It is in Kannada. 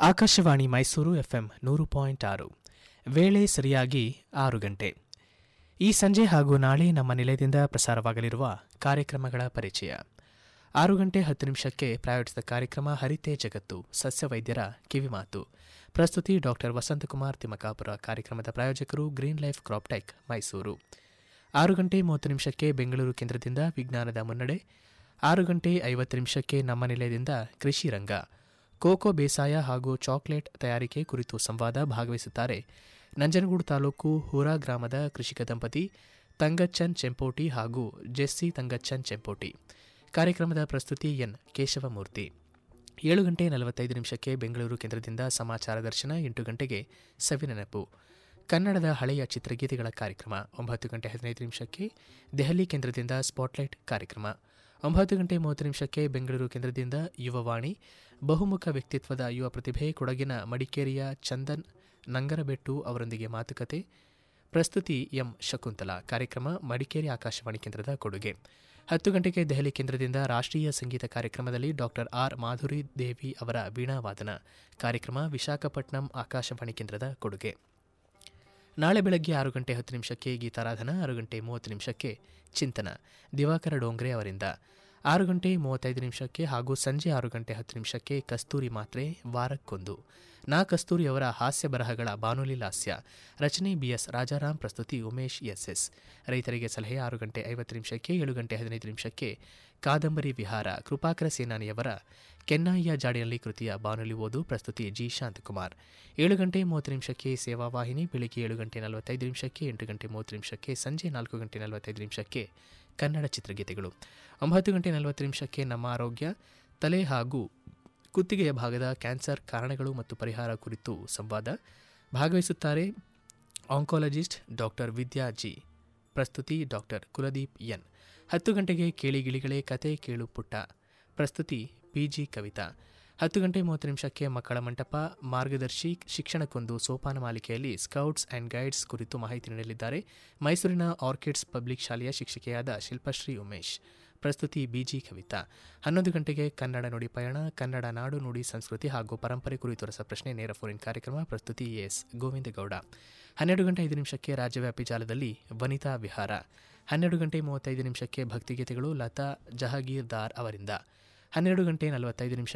ಆಕಾಶವಾಣಿ ಮೈಸೂರು ಎಫ್ಎಂ ನೂರು ಪಾಯಿಂಟ್ ಆರು ವೇಳೆ ಸರಿಯಾಗಿ ಆರು ಗಂಟೆ ಈ ಸಂಜೆ ಹಾಗೂ ನಾಳೆ ನಮ್ಮ ನಿಲಯದಿಂದ ಪ್ರಸಾರವಾಗಲಿರುವ ಕಾರ್ಯಕ್ರಮಗಳ ಪರಿಚಯ ಆರು ಗಂಟೆ ಹತ್ತು ನಿಮಿಷಕ್ಕೆ ಪ್ರಾಯೋಜಿತ ಕಾರ್ಯಕ್ರಮ ಹರಿತೆ ಜಗತ್ತು ಸಸ್ಯವೈದ್ಯರ ಕಿವಿಮಾತು ಪ್ರಸ್ತುತಿ ಡಾಕ್ಟರ್ ವಸಂತಕುಮಾರ್ ತಿಮ್ಮಕಾಪುರ ಕಾರ್ಯಕ್ರಮದ ಪ್ರಾಯೋಜಕರು ಗ್ರೀನ್ ಲೈಫ್ ಕ್ರಾಪ್ಟೆಕ್ ಮೈಸೂರು ಆರು ಗಂಟೆ ಮೂವತ್ತು ನಿಮಿಷಕ್ಕೆ ಬೆಂಗಳೂರು ಕೇಂದ್ರದಿಂದ ವಿಜ್ಞಾನದ ಮುನ್ನಡೆ ಆರು ಗಂಟೆ ಐವತ್ತು ನಿಮಿಷಕ್ಕೆ ನಮ್ಮ ನಿಲಯದಿಂದ ಕೃಷಿ ರಂಗ ಕೋಕೋ ಬೇಸಾಯ ಹಾಗೂ ಚಾಕ್ಲೇಟ್ ತಯಾರಿಕೆ ಕುರಿತು ಸಂವಾದ ಭಾಗವಹಿಸುತ್ತಾರೆ ನಂಜನಗೂಡು ತಾಲೂಕು ಹೂರಾ ಗ್ರಾಮದ ಕೃಷಿಕ ದಂಪತಿ ತಂಗಚ್ಚನ್ ಚೆಂಪೋಟಿ ಹಾಗೂ ಜೆಸ್ಸಿ ತಂಗಚ್ಚನ್ ಚೆಂಪೋಟಿ ಕಾರ್ಯಕ್ರಮದ ಪ್ರಸ್ತುತಿ ಎನ್ ಕೇಶವಮೂರ್ತಿ ಏಳು ಗಂಟೆ ನಲವತ್ತೈದು ನಿಮಿಷಕ್ಕೆ ಬೆಂಗಳೂರು ಕೇಂದ್ರದಿಂದ ಸಮಾಚಾರ ದರ್ಶನ ಎಂಟು ಗಂಟೆಗೆ ಸವಿನೆನಪು ಕನ್ನಡದ ಹಳೆಯ ಚಿತ್ರಗೀತೆಗಳ ಕಾರ್ಯಕ್ರಮ ಒಂಬತ್ತು ಗಂಟೆ ಹದಿನೈದು ನಿಮಿಷಕ್ಕೆ ದೆಹಲಿ ಕೇಂದ್ರದಿಂದ ಸ್ಪಾಟ್ಲೈಟ್ ಕಾರ್ಯಕ್ರಮ ಒಂಬತ್ತು ಗಂಟೆ ಮೂವತ್ತು ನಿಮಿಷಕ್ಕೆ ಬೆಂಗಳೂರು ಕೇಂದ್ರದಿಂದ ಯುವವಾಣಿ ಬಹುಮುಖ ವ್ಯಕ್ತಿತ್ವದ ಯುವ ಪ್ರತಿಭೆ ಕೊಡಗಿನ ಮಡಿಕೇರಿಯ ಚಂದನ್ ನಂಗರಬೆಟ್ಟು ಅವರೊಂದಿಗೆ ಮಾತುಕತೆ ಪ್ರಸ್ತುತಿ ಎಂ ಶಕುಂತಲಾ ಕಾರ್ಯಕ್ರಮ ಮಡಿಕೇರಿ ಆಕಾಶವಾಣಿ ಕೇಂದ್ರದ ಕೊಡುಗೆ ಹತ್ತು ಗಂಟೆಗೆ ದೆಹಲಿ ಕೇಂದ್ರದಿಂದ ರಾಷ್ಟ್ರೀಯ ಸಂಗೀತ ಕಾರ್ಯಕ್ರಮದಲ್ಲಿ ಡಾಕ್ಟರ್ ಆರ್ ಮಾಧುರಿ ದೇವಿ ಅವರ ವೀಣಾವಾದನ ಕಾರ್ಯಕ್ರಮ ವಿಶಾಖಪಟ್ನಂ ಆಕಾಶವಾಣಿ ಕೇಂದ್ರದ ಕೊಡುಗೆ ನಾಳೆ ಬೆಳಗ್ಗೆ ಆರು ಗಂಟೆ ಹತ್ತು ನಿಮಿಷಕ್ಕೆ ಗೀತಾರಾಧನ ಆರು ಗಂಟೆ ಮೂವತ್ತು ನಿಮಿಷಕ್ಕೆ ಚಿಂತನ ದಿವಾಕರ ಡೋಂಗ್ರೆ ಅವರಿಂದ ಆರು ಗಂಟೆ ಮೂವತ್ತೈದು ನಿಮಿಷಕ್ಕೆ ಹಾಗೂ ಸಂಜೆ ಆರು ಗಂಟೆ ಹತ್ತು ನಿಮಿಷಕ್ಕೆ ಕಸ್ತೂರಿ ಮಾತ್ರೆ ವಾರಕ್ಕೊಂದು ನಾ ಕಸ್ತೂರಿ ಅವರ ಹಾಸ್ಯ ಬರಹಗಳ ಬಾನುಲಿ ಲಾಸ್ಯ ರಚನೆ ಬಿಎಸ್ ರಾಜಾರಾಮ್ ಪ್ರಸ್ತುತಿ ಉಮೇಶ್ ಎಸ್ಎಸ್ ರೈತರಿಗೆ ಸಲಹೆ ಆರು ಗಂಟೆ ಐವತ್ತು ನಿಮಿಷಕ್ಕೆ ಏಳು ಗಂಟೆ ಹದಿನೈದು ನಿಮಿಷಕ್ಕೆ ಕಾದಂಬರಿ ವಿಹಾರ ಕೃಪಾಕರ ಸೇನಾನಿಯವರ ಕೆನ್ನಾಯಿಯ ಜಾಡಿಯಲ್ಲಿ ಕೃತಿಯ ಬಾನುಲಿ ಓದು ಪ್ರಸ್ತುತಿ ಜಿ ಶಾಂತಕುಮಾರ್ ಏಳು ಗಂಟೆ ಮೂವತ್ತು ನಿಮಿಷಕ್ಕೆ ಸೇವಾ ವಾಹಿನಿ ಬೆಳಿಗ್ಗೆ ಏಳು ಗಂಟೆ ನಲವತ್ತೈದು ನಿಮಿಷಕ್ಕೆ ಎಂಟು ಗಂಟೆ ಮೂವತ್ತು ನಿಮಿಷಕ್ಕೆ ಸಂಜೆ ನಾಲ್ಕು ಗಂಟೆ ನಲವತ್ತೈದು ನಿಮಿಷಕ್ಕೆ ಕನ್ನಡ ಚಿತ್ರಗೀತೆಗಳು ಒಂಬತ್ತು ಗಂಟೆ ನಲವತ್ತು ನಿಮಿಷಕ್ಕೆ ನಮ್ಮ ಆರೋಗ್ಯ ತಲೆ ಹಾಗೂ ಕುತ್ತಿಗೆಯ ಭಾಗದ ಕ್ಯಾನ್ಸರ್ ಕಾರಣಗಳು ಮತ್ತು ಪರಿಹಾರ ಕುರಿತು ಸಂವಾದ ಭಾಗವಹಿಸುತ್ತಾರೆ ಆಂಕಾಲಜಿಸ್ಟ್ ಡಾಕ್ಟರ್ ವಿದ್ಯಾ ಜಿ ಪ್ರಸ್ತುತಿ ಡಾಕ್ಟರ್ ಕುಲದೀಪ್ ಎನ್ ಹತ್ತು ಗಂಟೆಗೆ ಕೇಳಿ ಗಿಳಿಗಳೇ ಕತೆ ಕೇಳು ಪುಟ್ಟ ಪ್ರಸ್ತುತಿ ಪಿಜಿ ಕವಿತಾ ಹತ್ತು ಗಂಟೆ ಮೂವತ್ತು ನಿಮಿಷಕ್ಕೆ ಮಕ್ಕಳ ಮಂಟಪ ಮಾರ್ಗದರ್ಶಿ ಶಿಕ್ಷಣಕ್ಕೊಂದು ಸೋಪಾನ ಮಾಲಿಕೆಯಲ್ಲಿ ಸ್ಕೌಟ್ಸ್ ಆ್ಯಂಡ್ ಗೈಡ್ಸ್ ಕುರಿತು ಮಾಹಿತಿ ನೀಡಲಿದ್ದಾರೆ ಮೈಸೂರಿನ ಆರ್ಕಿಡ್ಸ್ ಪಬ್ಲಿಕ್ ಶಾಲೆಯ ಶಿಕ್ಷಕಿಯಾದ ಶಿಲ್ಪಶ್ರೀ ಉಮೇಶ್ ಪ್ರಸ್ತುತಿ ಬಿಜಿ ಕವಿತಾ ಹನ್ನೊಂದು ಗಂಟೆಗೆ ಕನ್ನಡ ನುಡಿ ಪಯಣ ಕನ್ನಡ ನಾಡು ನುಡಿ ಸಂಸ್ಕೃತಿ ಹಾಗೂ ಪರಂಪರೆ ಕುರಿತು ರಸಪ್ರಶ್ನೆ ನೇರ ಫೋರಿನ್ ಕಾರ್ಯಕ್ರಮ ಪ್ರಸ್ತುತಿ ಎಸ್ ಗೋವಿಂದಗೌಡ ಹನ್ನೆರಡು ಗಂಟೆ ಐದು ನಿಮಿಷಕ್ಕೆ ರಾಜ್ಯವ್ಯಾಪಿ ಜಾಲದಲ್ಲಿ ವನಿತಾ ವಿಹಾರ ಹನ್ನೆರಡು ಗಂಟೆ ಮೂವತ್ತೈದು ನಿಮಿಷಕ್ಕೆ ಭಕ್ತಿಗೀತೆಗಳು ಲತಾ ಜಹಗೀರ್ದಾರ್ ಅವರಿಂದ ಹನ್ನೆರಡು ಗಂಟೆ ನಲವತ್ತೈದು ನಿಮಿಷ